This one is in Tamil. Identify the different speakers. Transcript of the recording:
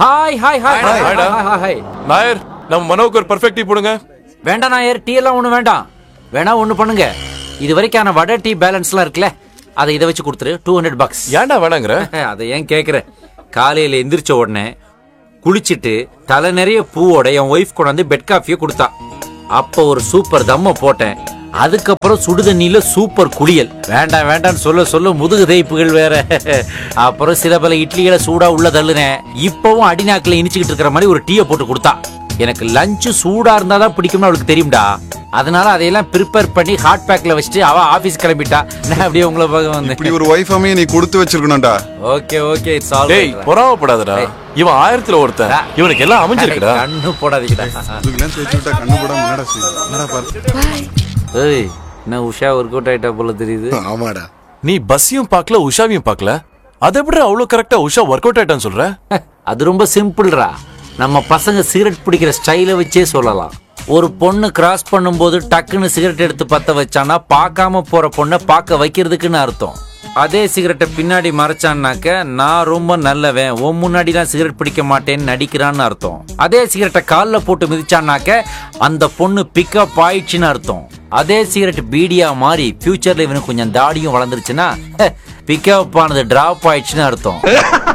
Speaker 1: hi hi hi
Speaker 2: Hi,
Speaker 1: hi
Speaker 2: hi,
Speaker 1: hi hi
Speaker 2: Nair நம்ம மனோவுக்கு ஒரு பர்ஃபெக்ட் டீ போடுங்க
Speaker 1: வேண்டாம் நாயர் டீ எல்லாம் ஒண்ணு வேண்டாம் வேணா ஒண்ணு பண்ணுங்க இது வரைக்கான வடை டீ பேலன்ஸ்லாம் இருக்குல்ல அதை இதை வச்சு கொடுத்துரு டூ ஹண்ட்ரட் பக்ஸ்
Speaker 2: ஏன்டா வேணாங்கிற
Speaker 1: அதை ஏன் கேக்குற காலையில எந்திரிச்ச உடனே குளிச்சிட்டு தலை நிறைய பூவோட என் ஒய்ஃப் கொண்டாந்து பெட் காஃபியை கொடுத்தா அப்போ ஒரு சூப்பர் தம்ம போட்டேன் அதுக்கப்புறம் சுடுதண்ணில சூப்பர் குளியல் வேண்டாம் வேண்டாம்னு சொல்ல சொல்ல முதுகு தேய்ப்புகள் வேற அப்புறம் சில பல இட்லிகளை சூடா உள்ள தள்ளுனேன் இப்பவும் அடிநாக்கில் இனிச்சுக்கிட்டு இருக்கிற மாதிரி ஒரு டீயை போட்டு கொடுத்தா எனக்கு லஞ்சு சூடா இருந்தாதான் பிடிக்கும்னு அவளுக்கு தெரியும்டா அதனால அதையெல்லாம் ப்ரிப்பேர் பண்ணி ஹாட் பேக்ல வச்சுட்டு அவ ஆபீஸ் கிளம்பிட்டா நான் அப்படியே உங்களை பார்க்க வந்தேன்
Speaker 3: இப்படி ஒரு ஒய்ஃப் அமைய நீ கொடுத்து வச்சிருக்கணும்டா
Speaker 1: ஓகே ஓகே இட்ஸ் ஆல்
Speaker 2: டேய் பொறாமப்படாதடா இவன் ஆயிரத்துல ஒருத்தன் இவனுக்கு எல்லாம் அமைஞ்சிருக்குடா
Speaker 1: கண்ணு போடாதீங்கடா
Speaker 3: இதுக்கெல்லாம் தேய்ச்சி விட்டா கண்ணு கூட முன்னாடா செய்யும் என்னடா பாரு
Speaker 1: ஏய் என்ன உஷா ஒர்க் அவுட் ஆயிட்டா போல தெரியுது
Speaker 4: ஆமாடா
Speaker 2: நீ பஸ்ஸையும் பார்க்கல உஷாவையும் பார்க்கல அதை எப்படி அவ்வளவு கரெக்டா உஷா ஒர்க் அவுட் ஆயிட்டான்னு சொல்ற
Speaker 1: அது ரொம்ப சிம்பிள்ரா நம்ம பசங்க சிகரெட் பிடிக்கிற ஸ்டைலை வச்சே சொல்லலாம் ஒரு பொண்ணு கிராஸ் பண்ணும்போது டக்குன்னு சிகரெட் எடுத்து பத்த வச்சானா பார்க்காம போற பொண்ணை பார்க்க வைக்கிறதுக்குன்னு அர்த்தம் அதே சிகரெட்டை பின்னாடி மறைச்சான்னாக்க நான் ரொம்ப நல்லவன் உன் முன்னாடிலாம் சிகரெட் பிடிக்க மாட்டேன்னு நடிக்கிறான்னு அர்த்தம் அதே சிகரெட்டை காலில் போட்டு மிதிச்சான்னாக்க அந்த பொண்ணு பிக்கப் ஆயிடுச்சுன்னு அர்த்தம் அதே சிகரெட் பீடியா மாறி ஃபியூச்சர்ல இவனுக்கு கொஞ்சம் தாடியும் வளர்ந்துருச்சுன்னா பிக்கப் ஆனது டிராப் ஆயிடுச்சுன்னு அர்த்தம்